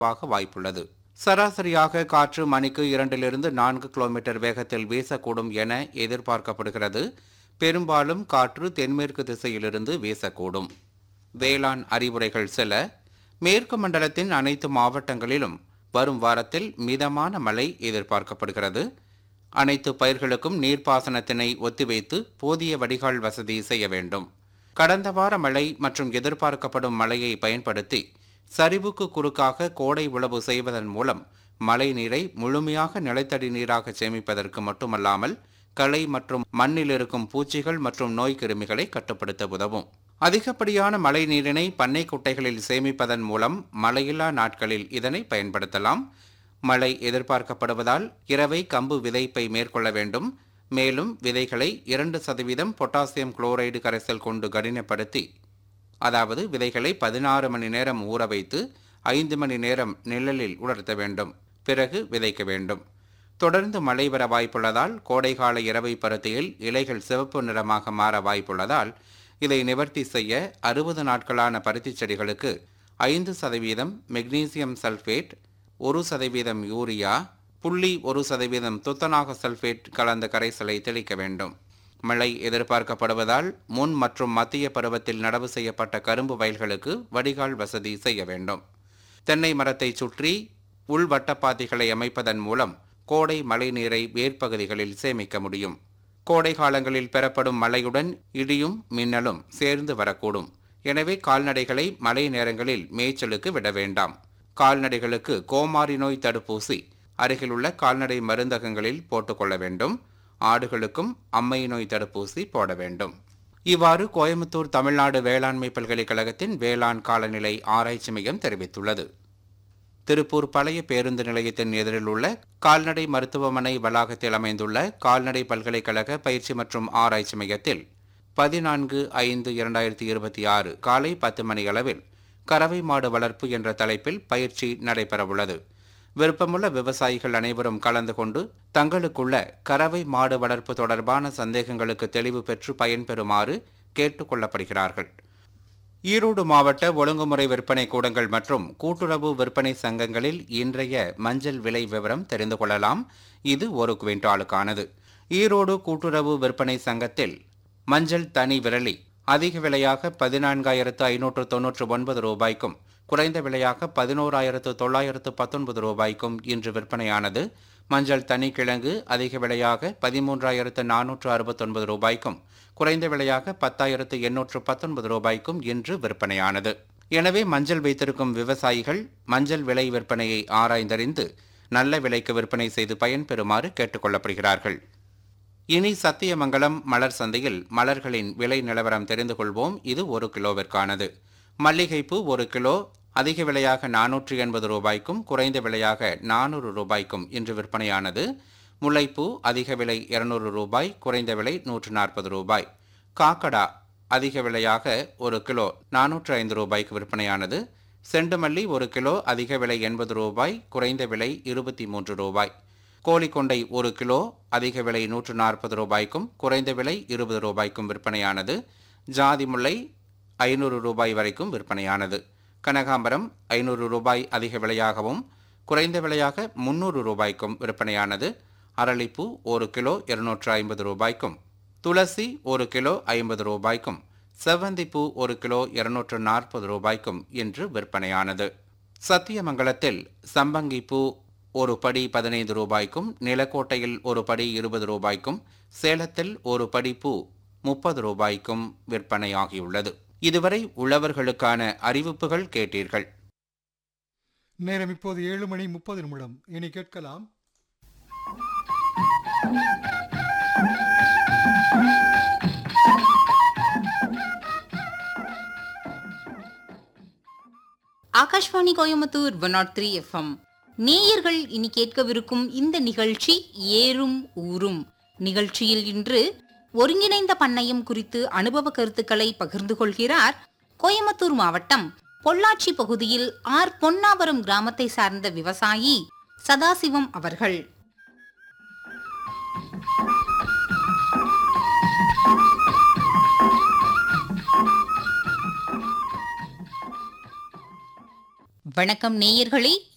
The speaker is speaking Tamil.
ஆக வாய்ப்புள்ளது சராசரியாக காற்று மணிக்கு இரண்டிலிருந்து நான்கு கிலோமீட்டர் வேகத்தில் வீசக்கூடும் என எதிர்பார்க்கப்படுகிறது பெரும்பாலும் காற்று தென்மேற்கு திசையிலிருந்து வீசக்கூடும் வேளாண் அறிவுரைகள் சில மேற்கு மண்டலத்தின் அனைத்து மாவட்டங்களிலும் வரும் வாரத்தில் மிதமான மழை எதிர்பார்க்கப்படுகிறது அனைத்து பயிர்களுக்கும் நீர்ப்பாசனத்தினை ஒத்திவைத்து போதிய வடிகால் வசதி செய்ய வேண்டும் கடந்த வார மழை மற்றும் எதிர்பார்க்கப்படும் மழையை பயன்படுத்தி சரிவுக்கு குறுக்காக கோடை உழவு செய்வதன் மூலம் மழை நீரை முழுமையாக நிலத்தடி நீராக சேமிப்பதற்கு மட்டுமல்லாமல் களை மற்றும் மண்ணில் இருக்கும் பூச்சிகள் மற்றும் நோய் கிருமிகளை கட்டுப்படுத்த உதவும் அதிகப்படியான மழை நீரினை பண்ணை குட்டைகளில் சேமிப்பதன் மூலம் மழையில்லா நாட்களில் இதனை பயன்படுத்தலாம் மழை எதிர்பார்க்கப்படுவதால் இரவை கம்பு விதைப்பை மேற்கொள்ள வேண்டும் மேலும் விதைகளை இரண்டு சதவீதம் பொட்டாசியம் குளோரைடு கரைசல் கொண்டு கடினப்படுத்தி அதாவது விதைகளை பதினாறு மணி நேரம் ஊற வைத்து ஐந்து மணி நேரம் நிழலில் உலர்த்த வேண்டும் பிறகு விதைக்க வேண்டும் தொடர்ந்து மழை வர வாய்ப்புள்ளதால் கோடைகால இரவை பருத்தியில் இலைகள் சிவப்பு நிறமாக மாற வாய்ப்புள்ளதால் இதை நிவர்த்தி செய்ய அறுபது நாட்களான பருத்தி செடிகளுக்கு ஐந்து சதவீதம் மெக்னீசியம் சல்ஃபேட் ஒரு சதவீதம் யூரியா புள்ளி ஒரு சதவீதம் துத்தநாக சல்ஃபேட் கலந்த கரைசலை தெளிக்க வேண்டும் மழை எதிர்பார்க்கப்படுவதால் முன் மற்றும் மத்திய பருவத்தில் நடவு செய்யப்பட்ட கரும்பு வயல்களுக்கு வடிகால் வசதி செய்ய வேண்டும் தென்னை மரத்தை சுற்றி உள்வட்டப்பாத்திகளை அமைப்பதன் மூலம் கோடை மழை நீரை வேர்ப்பகுதிகளில் சேமிக்க முடியும் கோடை காலங்களில் பெறப்படும் மழையுடன் இடியும் மின்னலும் சேர்ந்து வரக்கூடும் எனவே கால்நடைகளை மழை நேரங்களில் மேய்ச்சலுக்கு விட வேண்டாம் கால்நடைகளுக்கு கோமாரி நோய் தடுப்பூசி அருகிலுள்ள கால்நடை மருந்தகங்களில் போட்டுக்கொள்ள வேண்டும் ஆடுகளுக்கும் அம்மை நோய் தடுப்பூசி போட வேண்டும் இவ்வாறு கோயம்புத்தூர் தமிழ்நாடு வேளாண்மை பல்கலைக்கழகத்தின் வேளாண் காலநிலை ஆராய்ச்சி மையம் தெரிவித்துள்ளது திருப்பூர் பழைய பேருந்து நிலையத்தின் எதிரில் உள்ள கால்நடை மருத்துவமனை வளாகத்தில் அமைந்துள்ள கால்நடை பல்கலைக்கழக பயிற்சி மற்றும் ஆராய்ச்சி மையத்தில் பதினான்கு ஐந்து இரண்டாயிரத்தி இருபத்தி ஆறு காலை பத்து மணி அளவில் கறவை மாடு வளர்ப்பு என்ற தலைப்பில் பயிற்சி நடைபெறவுள்ளது விருப்பமுள்ள விவசாயிகள் அனைவரும் கலந்து கொண்டு தங்களுக்குள்ள கறவை மாடு வளர்ப்பு தொடர்பான சந்தேகங்களுக்கு தெளிவு பெற்று பயன்பெறுமாறு கேட்டுக்கொள்ளப்படுகிறார்கள் ஈரோடு மாவட்ட ஒழுங்குமுறை விற்பனை கூடங்கள் மற்றும் கூட்டுறவு விற்பனை சங்கங்களில் இன்றைய மஞ்சள் விலை விவரம் தெரிந்து கொள்ளலாம் இது ஒரு குவிண்டாலுக்கானது ஈரோடு கூட்டுறவு விற்பனை சங்கத்தில் மஞ்சள் தனி விரலி அதிக விலையாக பதினான்காயிரத்து ஐநூற்று தொன்னூற்று ஒன்பது ரூபாய்க்கும் குறைந்த விலையாக பதினோராயிரத்து தொள்ளாயிரத்து பத்தொன்பது ரூபாய்க்கும் இன்று விற்பனையானது மஞ்சள் தனி கிழங்கு அதிக விலையாக பதிமூன்றாயிரத்து நானூற்று அறுபத்தொன்பது ரூபாய்க்கும் குறைந்த விலையாக பத்தாயிரத்து எண்ணூற்று பத்தொன்பது ரூபாய்க்கும் இன்று விற்பனையானது எனவே மஞ்சள் வைத்திருக்கும் விவசாயிகள் மஞ்சள் விலை விற்பனையை ஆராய்ந்தறிந்து நல்ல விலைக்கு விற்பனை செய்து பயன்பெறுமாறு கேட்டுக்கொள்ளப்படுகிறார்கள் இனி சத்தியமங்கலம் மலர் சந்தையில் மலர்களின் விலை நிலவரம் தெரிந்து கொள்வோம் இது ஒரு கிலோவிற்கானது மல்லிகைப்பூ ஒரு கிலோ அதிக விலையாக நானூற்றி எண்பது ரூபாய்க்கும் குறைந்த விலையாக நானூறு ரூபாய்க்கும் இன்று விற்பனையானது முல்லைப்பூ அதிக விலை இருநூறு ரூபாய் குறைந்த விலை நூற்று நாற்பது ரூபாய் காக்கடா அதிக விலையாக ஒரு கிலோ நானூற்று ஐந்து ரூபாய்க்கு விற்பனையானது செண்டுமல்லி ஒரு கிலோ அதிக விலை எண்பது ரூபாய் குறைந்த விலை இருபத்தி மூன்று ரூபாய் கோழிக்கொண்டை ஒரு கிலோ அதிக விலை நூற்று நாற்பது ரூபாய்க்கும் குறைந்த விலை இருபது ரூபாய்க்கும் விற்பனையானது ஜாதி முல்லை ஐநூறு ரூபாய் வரைக்கும் விற்பனையானது கனகாம்பரம் ஐநூறு ரூபாய் அதிக விலையாகவும் குறைந்த விலையாக முன்னூறு ரூபாய்க்கும் விற்பனையானது அரளிப்பூ ஒரு கிலோ இருநூற்று ஐம்பது ரூபாய்க்கும் துளசி ஒரு கிலோ ஐம்பது ரூபாய்க்கும் செவ்வந்திப்பூ ஒரு கிலோ இருநூற்று நாற்பது ரூபாய்க்கும் இன்று விற்பனையானது சத்தியமங்கலத்தில் சம்பங்கிப்பூ ஒரு படி பதினைந்து ரூபாய்க்கும் நிலக்கோட்டையில் ஒரு படி இருபது ரூபாய்க்கும் சேலத்தில் ஒரு படி பூ முப்பது ரூபாய்க்கும் விற்பனையாகியுள்ளது இதுவரை உழவர்களுக்கான அறிவிப்புகள் கேட்டீர்கள் நேரம் இப்போது ஏழு மணி முப்பது நிமிடம் இனி கேட்கலாம் Akashvani Coimbatore one nought three FM நேயர்கள் இனி கேட்கவிருக்கும் இந்த நிகழ்ச்சி ஏறும் ஊரும் நிகழ்ச்சியில் இன்று ஒருங்கிணைந்த பண்ணையம் குறித்து அனுபவ கருத்துக்களை பகிர்ந்து கொள்கிறார் கோயம்புத்தூர் மாவட்டம் பொள்ளாச்சி பகுதியில் ஆர் பொன்னாவரம் கிராமத்தை சார்ந்த விவசாயி சதாசிவம் அவர்கள் வணக்கம் நேயர்களே